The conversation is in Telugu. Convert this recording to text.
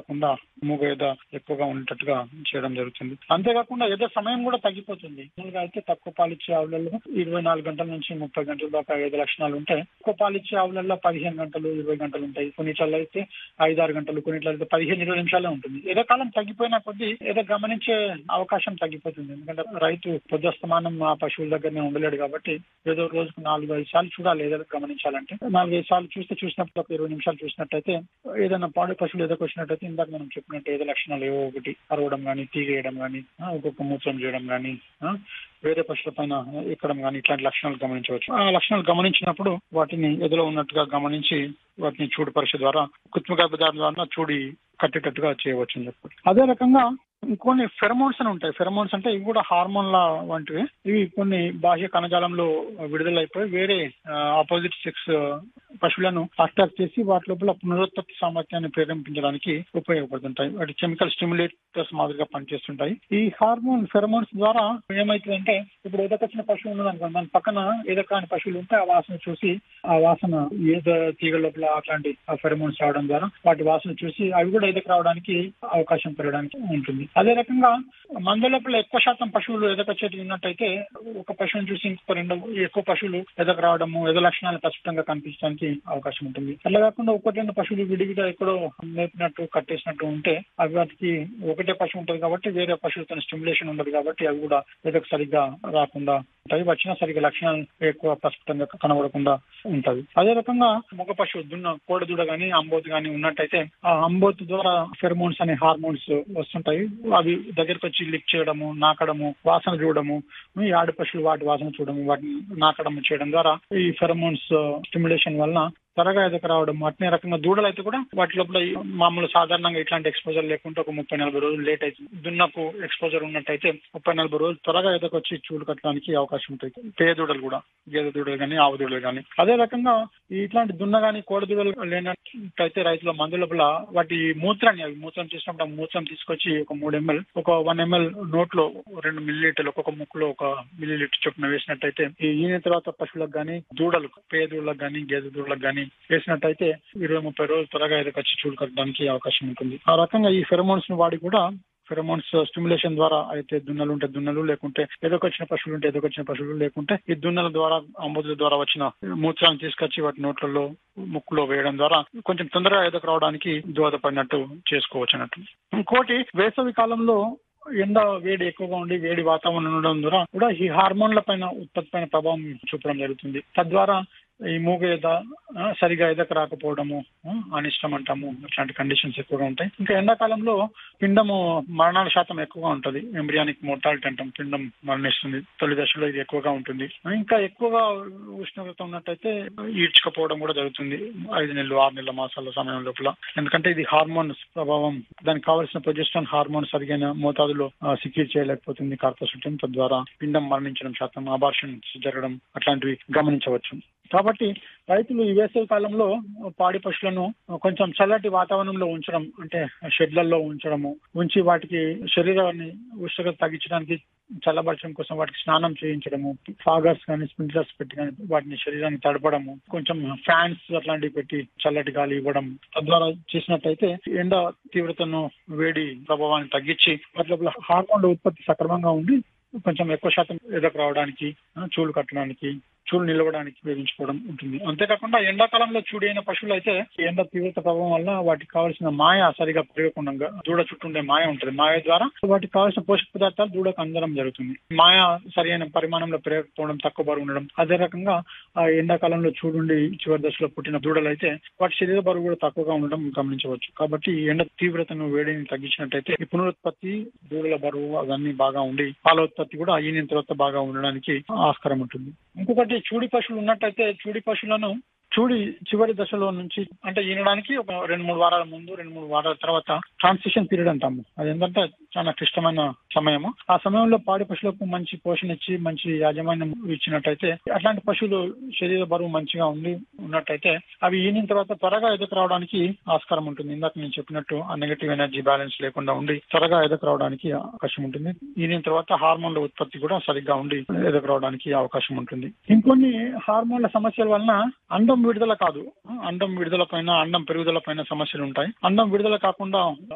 కాకుండా మూగ ఎద ఎక్కువగా ఉండేటట్టుగా చేయడం జరుగుతుంది అంతేకాకుండా ఎద సమయం కూడా తగ్గిపోతుంది మామూలుగా అయితే తక్కువ పాలిచ్చే ఆవులలో ఇరవై నాలుగు గంటల నుంచి ముప్పై గంటల దాకా ఎద లక్షణాలు ఉంటాయి ఎక్కువ పాలిచ్చే ఆవులలో పదిహేను గంటలు ఇరవై గంటలు ఉంటాయి కొన్నిట్లలో అయితే ఐదారు గంటలు కొన్నిట్లలో అయితే పదిహేను ఇరవై నిమిషాలే ఉంటుంది ఏదో కాలం తగ్గిపోయిన కొద్దీ ఏదో గమనించే అవకాశం తగ్గిపోతుంది ఎందుకంటే రైతు పొద్దుస్తమానం ఆ పశువుల దగ్గరనే ఉండలేడు కాబట్టి ఏదో రోజుకు నాలుగు ఐదు సార్లు చూడాలి ఏదో గమనించాలంటే నాలుగు ఐదు సార్లు చూస్తే చూసినప్పుడు ఒక ఇరవై నిమిషాలు చూసినట్టయితే ఏదైనా పాడు పశువులు ఏదో వచ్చినట్టయితే ఇందాక మనం చెప్పినట్టు ఏదో లక్షణాలు ఏవో ఒకటి అరవడం కానీ తీగేయడం కానీ ఒక్కొక్క మూత్రం చేయడం కానీ వేరే పశువుల పైన ఎక్కడం కానీ ఇట్లాంటి లక్షణాలు గమనించవచ్చు ఆ లక్షణాలు గమనించినప్పుడు వాటిని ఎదులో ఉన్నట్టుగా గమనించి వాటిని చూడు పరీక్ష ద్వారా కృత్రిమ గర్భధారణ ద్వారా చూడి కట్టేటట్టుగా చేయవచ్చు అని చెప్పారు అదే రకంగా కొన్ని ఫెరమోన్స్ అని ఉంటాయి ఫెరమోన్స్ అంటే ఇవి కూడా హార్మోన్ల వంటివి ఇవి కొన్ని బాహ్య కణజాలంలో విడుదలైపోయి వేరే ఆపోజిట్ సెక్స్ పశువులను అట్రాక్ట్ చేసి వాటి లోపల పునరుత్పత్తి సామర్థ్యాన్ని ప్రేరేపించడానికి ఉపయోగపడుతుంటాయి వాటి కెమికల్ స్టిమ్యులేటర్స్ మాదిరిగా పనిచేస్తుంటాయి ఈ హార్మోన్ ఫెరమోన్స్ ద్వారా ఏమైతుందంటే ఇప్పుడు ఎదకొచ్చిన పశువు ఉన్నదనుకో దాని పక్కన ఎదకాని పశువులు ఉంటే ఆ వాసన చూసి ఆ వాసన ఏదో తీగ లోపల అట్లాంటి ఫెరమోన్స్ రావడం ద్వారా వాటి వాసన చూసి అవి కూడా ఎదకు రావడానికి అవకాశం పెరగడానికి ఉంటుంది అదే రకంగా మంద లోపల ఎక్కువ శాతం పశువులు ఎదకొచ్చేది ఉన్నట్టయితే ఒక పశువుని చూసి ఇంకొక రెండు ఎక్కువ పశువులు ఎదకు రావడము ఎద లక్షణాలు ఖచ్చితంగా కనిపించడానికి అవకాశం ఉంటుంది అలా కాకుండా ఒకటి రెండు పశువులు విడివిగా ఎక్కడో మేపినట్టు కట్టేసినట్టు ఉంటే అవి వాటికి ఒకటే పశువు ఉంటుంది కాబట్టి వేరే పశువులతో స్టిమ్యులేషన్ ఉండదు కాబట్టి అవి కూడా ఎదకు సరిగ్గా రాకుండా ఉంటాయి వచ్చినా సరిగ్గా లక్షణాలు ఎక్కువ ప్రస్ఫుటంగా కనబడకుండా ఉంటది అదే రకంగా మగ పశువు దున్న కోడదూడ గాని అంబోతు గాని ఉన్నట్టయితే ఆ అంబోతు ద్వారా ఫెర్మోన్స్ అనే హార్మోన్స్ వస్తుంటాయి అవి దగ్గరకు వచ్చి లిక్ చేయడము నాకడము వాసన చూడడము ఈ ఆడ పశువులు వాటి వాసన చూడడము వాటిని నాకడము చేయడం ద్వారా ఈ ఫెరమోన్స్ స్టిమ్యులేషన్ వలన త్వరగా ఎదకు రావడం అట్నే రకంగా దూడలు అయితే కూడా వాటి లోపల మామూలు సాధారణంగా ఇట్లాంటి ఎక్స్పోజర్ లేకుంటే ఒక ముప్పై నలభై రోజులు లేట్ అవుతుంది దున్నకు ఎక్స్పోజర్ ఉన్నట్టయితే ముప్పై నలభై రోజులు త్వరగా ఎదకొచ్చి చూడు కట్టడానికి అవకాశం ఉంటుంది పేద దూడలు కూడా గేదె దూడలు కానీ ఆవు దూడలు కానీ అదే రకంగా ఇట్లాంటి దున్న కానీ కోడి దూడలు లేనట్టయితే రైతుల మందు లోపల వాటి మూత్రాన్ని అవి మూత్రం చేసినప్పుడు ఆ మూత్రం తీసుకొచ్చి ఒక మూడు ఎంఎల్ ఒక వన్ ఎంఎల్ నోట్లో రెండు మిల్లీ లీటర్లు ఒక్కొక్క ముక్కులో ఒక మిల్లీ లీటర్ చొప్పున వేసినట్టయితే ఈ ఈయన తర్వాత పశువులకు కానీ దూడలు పేద దూడలకు కానీ గేదె దూడలకు కానీ వేసినట్టయితే ఇరవై ముప్పై రోజులు త్వరగా ఎదకొచ్చి చూడు కట్టడానికి అవకాశం ఉంటుంది ఆ రకంగా ఈ ఫెరమోన్స్ ని వాడి కూడా ఫెరమోన్స్ స్టిమ్యులేషన్ ద్వారా అయితే దున్నలు ఉంటే దున్నలు లేకుంటే ఎదకొచ్చిన పశువులు ఉంటే ఎదకొచ్చిన పశువులు లేకుంటే ఈ దున్నల ద్వారా అంబుదుల ద్వారా వచ్చిన మూత్రాన్ని తీసుకొచ్చి వాటి నోట్లలో ముక్కులో వేయడం ద్వారా కొంచెం తొందరగా ఎదకు రావడానికి దోహదపడినట్టు చేసుకోవచ్చు అన్నట్టు ఇంకోటి వేసవి కాలంలో ఎండ వేడి ఎక్కువగా ఉండి వేడి వాతావరణం ఉండడం ద్వారా కూడా ఈ హార్మోన్ల పైన ఉత్పత్తి పైన ప్రభావం చూపడం జరుగుతుంది తద్వారా ఈ మూగ ఎద సరిగా ఎదక రాకపోవడము అనిష్టం అంటాము ఇట్లాంటి కండిషన్స్ ఎక్కువగా ఉంటాయి ఇంకా ఎండాకాలంలో పిండము మరణాల శాతం ఎక్కువగా ఉంటుంది ఎంబ్రియానిక్ మోర్టాలిటీ అంటాం పిండం మరణిస్తుంది తొలి దశలో ఇది ఎక్కువగా ఉంటుంది ఇంకా ఎక్కువగా ఉష్ణోగ్రత ఉన్నట్టయితే ఈడ్చుకపోవడం కూడా జరుగుతుంది ఐదు నెలలు ఆరు నెలల మాసాల సమయం లోపల ఎందుకంటే ఇది హార్మోన్స్ ప్రభావం దానికి కావాల్సిన ప్రొజెస్ట్రాన్ హార్మోన్ సరిగైన మోతాదులో సిక్యూర్ చేయలేకపోతుంది కార్పోసిటం తద్వారా పిండం మరణించడం శాతం అబార్షన్ జరగడం అట్లాంటివి గమనించవచ్చు కాబట్టి రైతులు ఈ వేసవి కాలంలో పాడి పశువులను కొంచెం చల్లటి వాతావరణంలో ఉంచడం అంటే షెడ్లలో ఉంచడము ఉంచి వాటికి శరీరాన్ని ఉష్ణోగ్రత తగ్గించడానికి చల్లబరచడం కోసం వాటికి స్నానం చేయించడము ఫాగర్స్ కానీ స్ప్రింక్లర్స్ పెట్టి కానీ వాటిని శరీరాన్ని తడపడము కొంచెం ఫ్యాన్స్ అట్లాంటివి పెట్టి చల్లటి గాలి ఇవ్వడం తద్వారా చేసినట్టయితే ఎండ తీవ్రతను వేడి ప్రభావాన్ని తగ్గించి వాటి లోపల హార్మోన్ల ఉత్పత్తి సక్రమంగా ఉండి కొంచెం ఎక్కువ శాతం ఎదకు రావడానికి చూలు కట్టడానికి చూలు నిలవడానికి ఉపయోగించుకోవడం ఉంటుంది అంతేకాకుండా ఎండాకాలంలో చూడైన పశువులు అయితే ఎండ తీవ్రత ప్రభావం వల్ల వాటికి కావాల్సిన మాయ సరిగా పెరగకుండా దూడ చుట్టూ ఉండే మాయ ఉంటుంది మాయ ద్వారా వాటికి కావాల్సిన పోషక పదార్థాలు దూడకు అందడం జరుగుతుంది మాయ సరైన పరిమాణంలో పెరగకపోవడం తక్కువ బరువు ఉండడం అదే రకంగా ఆ ఎండాకాలంలో చూడుండి చివరి దశలో పుట్టిన దూడలు అయితే వాటి శరీర బరువు కూడా తక్కువగా ఉండడం గమనించవచ్చు కాబట్టి ఎండ తీవ్రతను వేడిని తగ్గించినట్టయితే ఈ పునరుత్పత్తి దూడల బరువు అవన్నీ బాగా ఉండి పాల ఉత్పత్తి కూడా ఈయన తర్వాత బాగా ఉండడానికి ఆస్కారం ఉంటుంది ఇంకొకటి చూడి పశువులు ఉన్నట్టయితే చూడి పశువులను చూడి చివరి దశలో నుంచి అంటే ఈనడానికి ఒక రెండు మూడు వారాల ముందు రెండు మూడు వారాల తర్వాత ట్రాన్సిషన్ పీరియడ్ అంటాము అది ఏంటంటే చాలా క్లిష్టమైన సమయము ఆ సమయంలో పాడి పశువులకు మంచి పోషణ ఇచ్చి మంచి యాజమాన్యం ఇచ్చినట్టయితే అట్లాంటి పశువులు శరీర బరువు మంచిగా ఉండి ఉన్నట్టయితే అవి ఈనిన తర్వాత త్వరగా ఎదుకు రావడానికి ఆస్కారం ఉంటుంది ఇందాక నేను చెప్పినట్టు ఆ నెగటివ్ ఎనర్జీ బ్యాలెన్స్ లేకుండా ఉండి త్వరగా ఎదుకు రావడానికి అవకాశం ఉంటుంది ఈనిన తర్వాత హార్మోన్ల ఉత్పత్తి కూడా సరిగ్గా ఉండి ఎదుకు రావడానికి అవకాశం ఉంటుంది ఇంకొన్ని హార్మోన్ల సమస్యల వలన అండం విడుదల కాదు అండం విడుదల పైన అండం పెరుగుదల పైన సమస్యలు ఉంటాయి అండం విడుదల కాకుండా